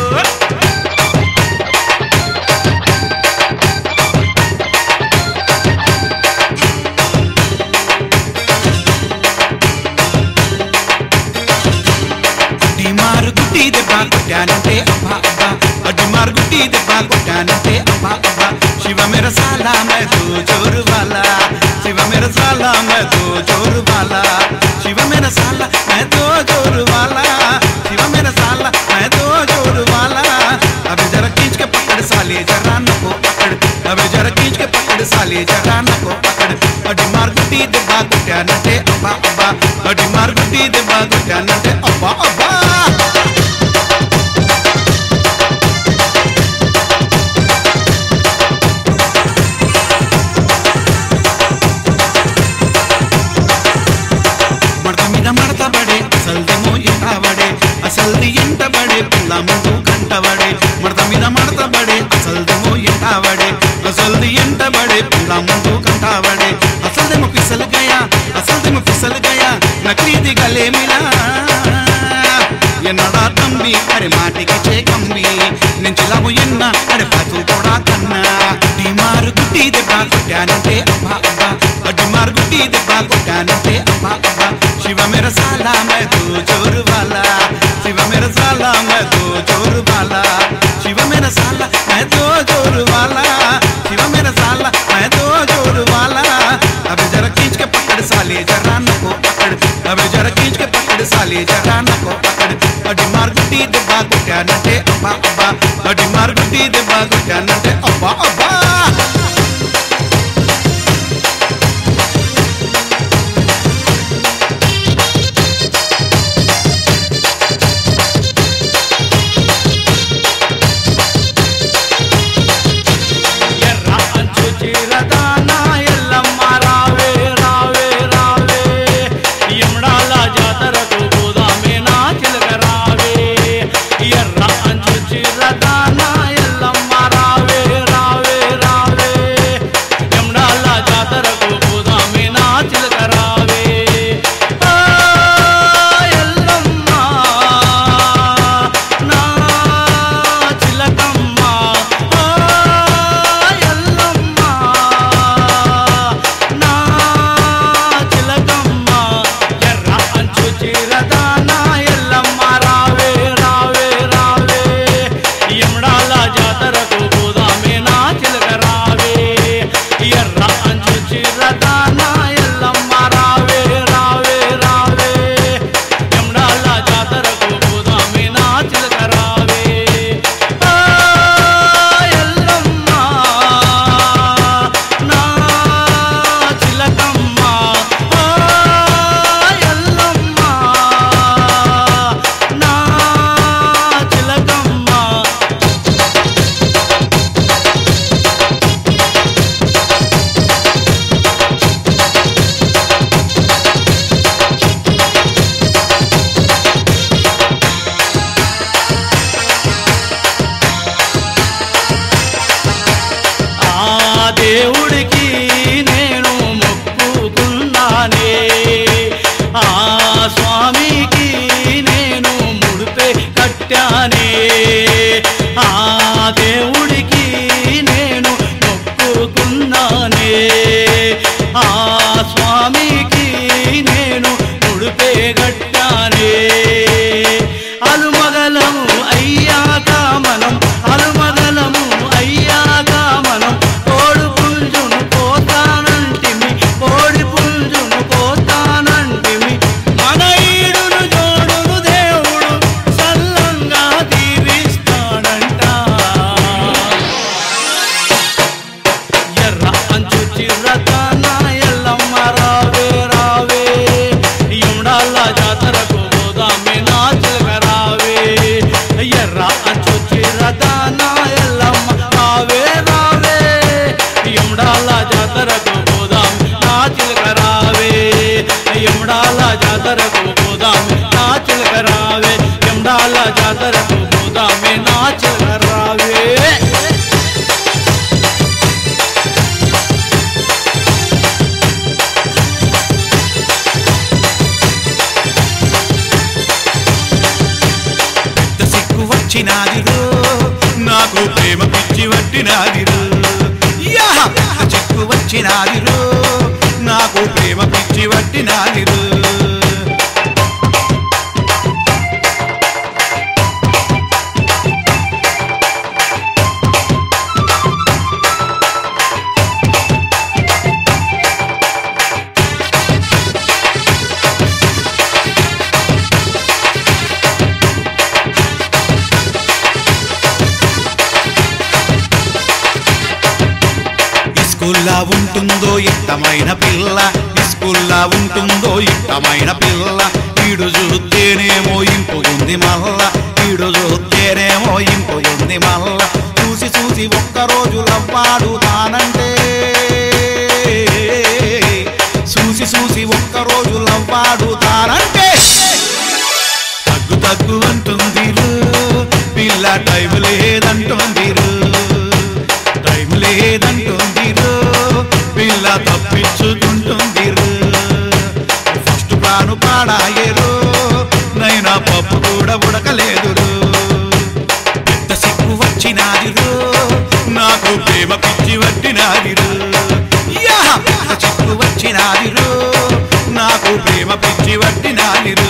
అడ్డి మారు గుడ్డి దెబ్బ కొట్టానంటే అబ్బా అబ్బా అడ్డి మారు గుడ్డి దెబ్బ కొట్టానంటే అబ్బా అబ్బా శివ మేర సాలా मैं तो जोर वाला शिव मेरा साला मैं तो जोर वाला शिव मेरा साला मैं तो जोर वाला शिव मेरा साला मैं तो जोर वाला अबे जरा खींच के पकड़ साले जरा न को पकड़ अबे जरा खींच के पकड़ साले जरा न को पकड़ अड्डी मार गुड्डी दెబ్బ కొట్టానంటే అబ్బా అబ్బా అడ్డి మార్ గుడ్డి దెబ్బ కొట్టానంటే అబ్బా అబ్బా మడత మీద మడత పడే అసల్దేమో ఇంట పడే అసల్ది ఇంట పడే పిల్ల ముందు కంట పడే మడత మీద మడత పడే అసల్దేమో ఇంట పడే అసల్ది ఇంట పడే పిల్ల ముందు కంట పడే అసల్దేమో పిసలు గయా అసల్దేమో పిసలు గయా నా ಪ್ರಕೃತಿ ಗಲೆ ಮಿಲ ಎನ್ನಡ ತಂಬಿ ಅರೆ ಮಾಟಿಗೆ ಚೇ ಕಂಬಿ ನೆಂಚಿಲವು ಎನ್ನ ಅರೆ ಪಾತು ಕೂಡ ಕನ್ನ ಡಿಮಾರು ಗುಡ್ಡಿ ದೆಬ್ಬ ಕೊಟ್ಟಾನಂತೆ ಅಬ್ಬ ಅಬ್ಬ ಡಿಮಾರು ಗುಡ್ಡಿ ದೆಬ್ಬ ಕೊಟ್ಟಾನಂತೆ ಅಬ್ಬ ಅಬ್ಬ ಶಿವ ಮೇರ ಸಾಲ ಮೈದು ಜೋರು ಬಾಲ ಶಿವ ಮೇರ ಸಾಲ ಮೈದು ಜೋರು ಬಾಲ ಶಿವ ಮೇರ ಸಾಲ ಮೈದು ಜೋರು ಬಾಲ ಶಿವ ಮೇರ ಸಾಲ ಮೈದು ಜೋರು ಬಾಲ अबे जरा खींच के पकड़ साले जरा नको पकड़ अबे जरा खींच के पकड़ साले जरा नको पकड़ अडी मार गुड्डी दबा गुट्या नटे अब्बा अब्बा अडी मार गुड्डी दबा गुट्या नटे अब्बा अब्बा ఎర్ర అంచు చీరదానా ఎల్లమ్మ రావే రావే రావే యముడాల జాతరకు పోదామే నా చిలక రావే ఎర్ర అంచు చీరదానా ఎల్లమ్మ రావే రావే రావే యముడాల జాతరకు పోదామే నా చిలక రావే ఆ ఎల్లమ్మ నా చిలకమ్మ ఆ ఎల్లమ్మ నా చిలకమ్మ ఎర్ర అంచు చీరదానా ఎల్లమ్మ రావే రావే రావే యముడాల జాతరకు పోదామే నా చిలక రావే ఎర్ర అంచు చీరదానా ఎల్లమ్మ రావే రావే రావే యముడాల జాతరకు పోదామే నా చిలక రావే ఆ ఎల్లమ్మ నా చిలకమ్మ ఆ ఎల్లమ్మ నా చిలకమ్మ ఆ దేవుడికి నేను మొక్కుకున్నానే ఆ స్వామికి నేను ముడిపే కట్టానే ఆ దేవుడికి నేను మొక్కుకున్నానే ఆ స్వామికి నేను ముడిపే కట్టానే అలుమగలము అయ్యాక మనం అలుమగలము అయ్యాక మనం కోడి పుంజును పోతానంటిమి కోడి పుంజును పోతానంటిమి మన ఈడును జోడును దేవుడు సల్లంగా దీవిస్తాడంట ఎర్ర అంచు చిర్రతాన ఎల్లమ్మ రావే రావే యముడాల జాతరకు పోదామే నా చిలక రావే ఎర్ర అంచు చిర్రతాన ఎల్లమ్మ రావే రావే యముడాల జాతరకు పోదాం నా చిలక రావే యముడాల జాతరకు పోదామే నా చిలక రావే యముడాల జాతరకు పోదామే నా చిలక రావే పెద్ద సిక్కు వచ్చినాదిరో నాకు ప్రేమ పిచ్చి వట్టినాదిరో యాహ! పెద్ద చిక్కు వచ్చినాదిరో నాకు ప్రేమ పిచ్చి వట్టినాదిరో ఇస్కూల్లా ఉంటుందో ఇష్టమైన పిల్ల ఇస్కూల్లా ఉంటుందో ఇష్టమైన పిల్ల ఈడు చూస్తేనేమో ఇంపు ఉంది మల్ల ఈడు చూస్తేనేమో ఇంపు ఉంది మల్ల చూసి చూసి ఒక్కరోజు లవ్వాడు తానంటే చూసి చూసి ఒక్కరోజు లవ్వాడు తానంటే తగ్గు తగ్గు అంటుందిరు పిల్ల టైం లేదంటుందిరు టైం లేదంటుందిరు పిల్ల తప్పించుకుంటుందిరు ఫస్ట్ ప్లాన్ నన్ను పాడాయరు నైనా పప్పు కూడా ఉడకలేదురు పెద్ద సిగ్గు వచ్చినాదిరు నాకు ప్రేమ పిచ్చి వట్టినాదిరు యా! పెద్ద సిగ్గు వచ్చినాదిరు నాకు ప్రేమ పిచ్చి వట్టినాదిరు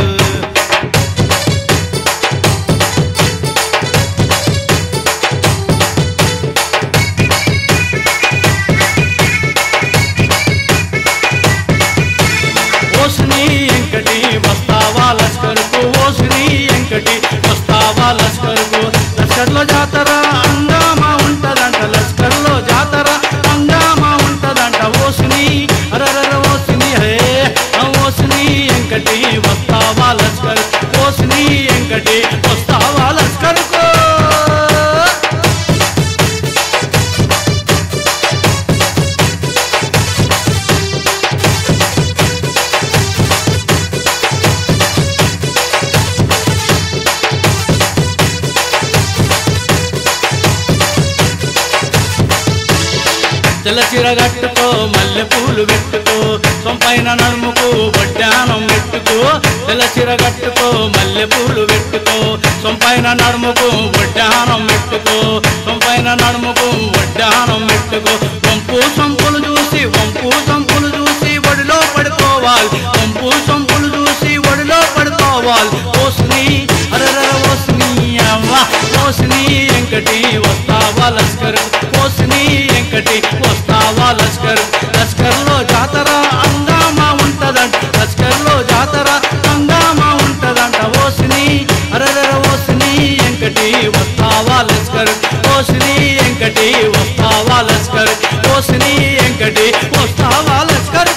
ఓసిని ఎంకటి వస్తావా లష్కరుకు ఓసిని ఎంకటి వస్తావా లష్కరుకు లష్కర్లో జాతర అంగామా ఉంటదంట లష్కర్లో జాతర అంగామా ఉంటదంట ఓసిని అరరర ఓసిని హే ఆ ఓసిని ఎంకటి వస్తావా లష్కర్ ఓసిని ఎంకటి వస్తావా లష్కరుకు తెల్లచీర కట్టుకో మల్లె పూలు పెట్టుకో సొంపైన నడుముకు వడ్డానం పెట్టుకో తెల్లచీర కట్టుకో మల్లె పూలు పెట్టుకో సొంపైన నడుముకు వడ్డానం పెట్టుకో సొంపైన నడుముకు వడ్డానం పెట్టుకో వంపు సొంపులు చూసి వంపు సొంపులు చూసి ఒడిలో పడుకోవాలి వంపు సొంపులు చూసి ఒడిలో పడుకోవాలి ఓసుని అరర ఓసుని అవ్వ ఓసుని ఎంకటి వస్తావా లస్కర్ ఓసుని ఎంకటి వస్తావా లస్కర్ లస్కర్లో జాతర అంగామా ఉంటదంట లస్కర్లో జాతర అంగామా ఉంటదంట ఓసుని అరర ఓసుని ఎంకటి వస్తావా లస్కర్ ఓసుని ఎంకటి వస్తావా లస్కర్ ఓసుని ఎంకటి వస్తావా లస్కర్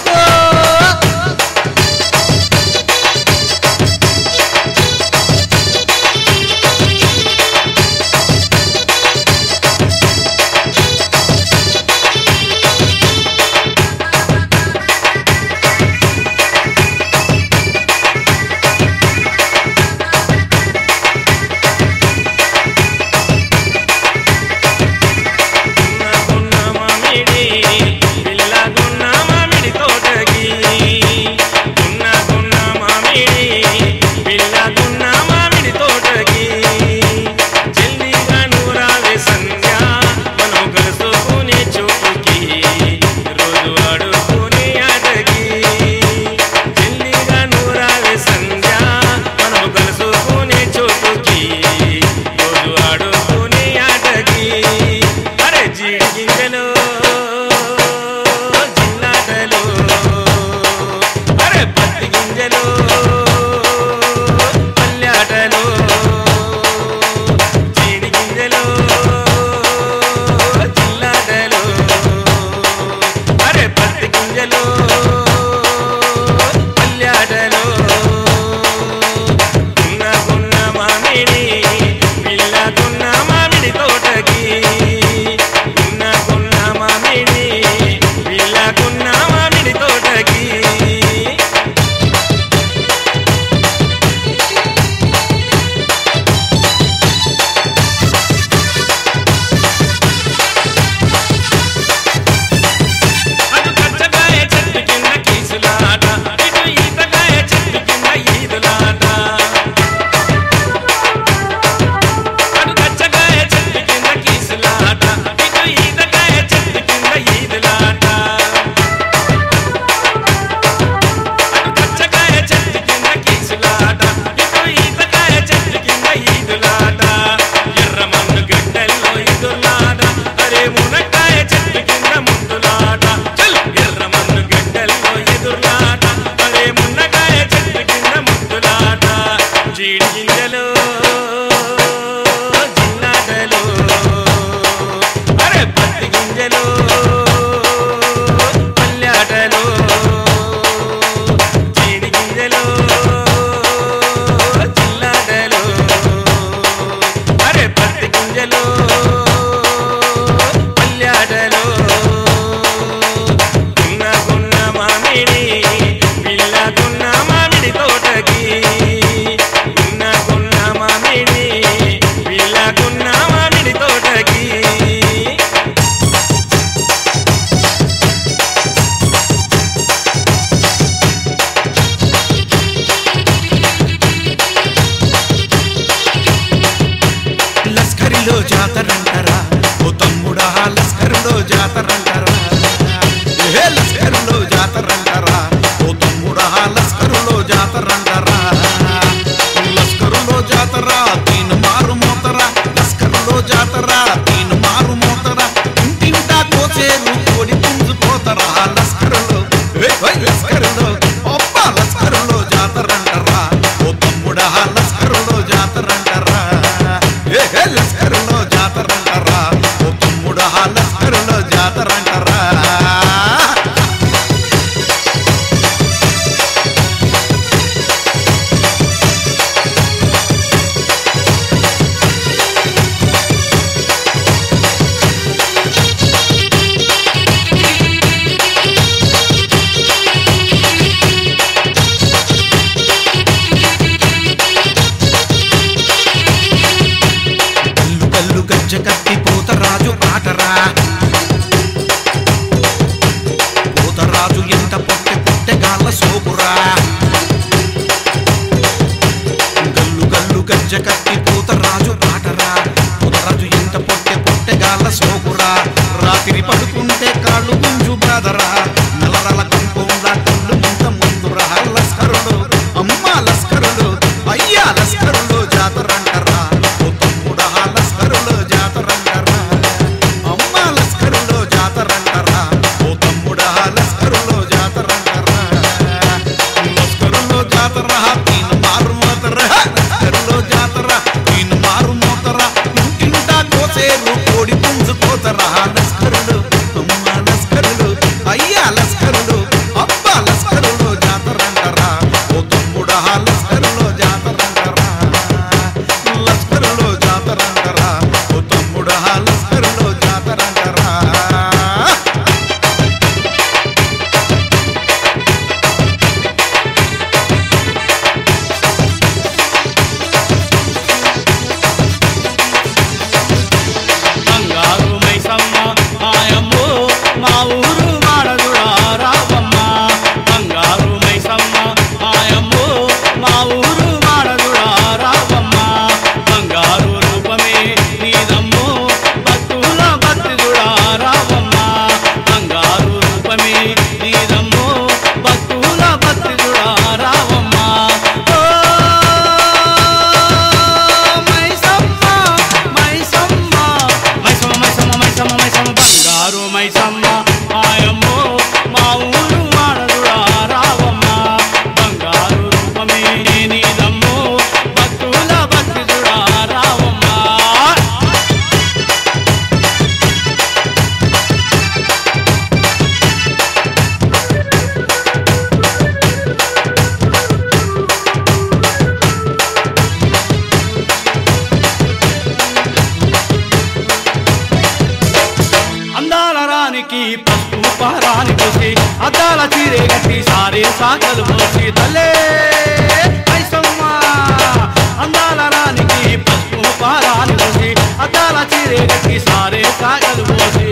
చీరే గట్టి సారే సాకలు పోసి తల్లే మైసమ్మ అందాల రానికి పసుపు పారాని పోసి అద్దాల చీరే గట్టి సారే సాకలు పోసి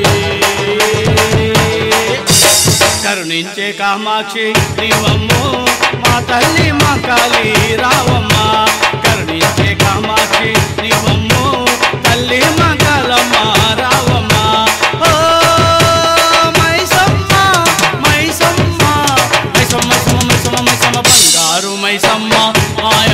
కరుణించే కామాక్షి నీవమ్మో మా తల్లి మా కాళీ రావమ్మ కరుణించే కామాక్షి నీవమ్మో తల్లి మా కాలమ్మ రావమ్మ ఓ మైసమ్మ మైసమ్మ మైసమ్మ మైసమ్మ మైసమ్మ మైసమ్మ బంగారు మైసమ్మ మాయ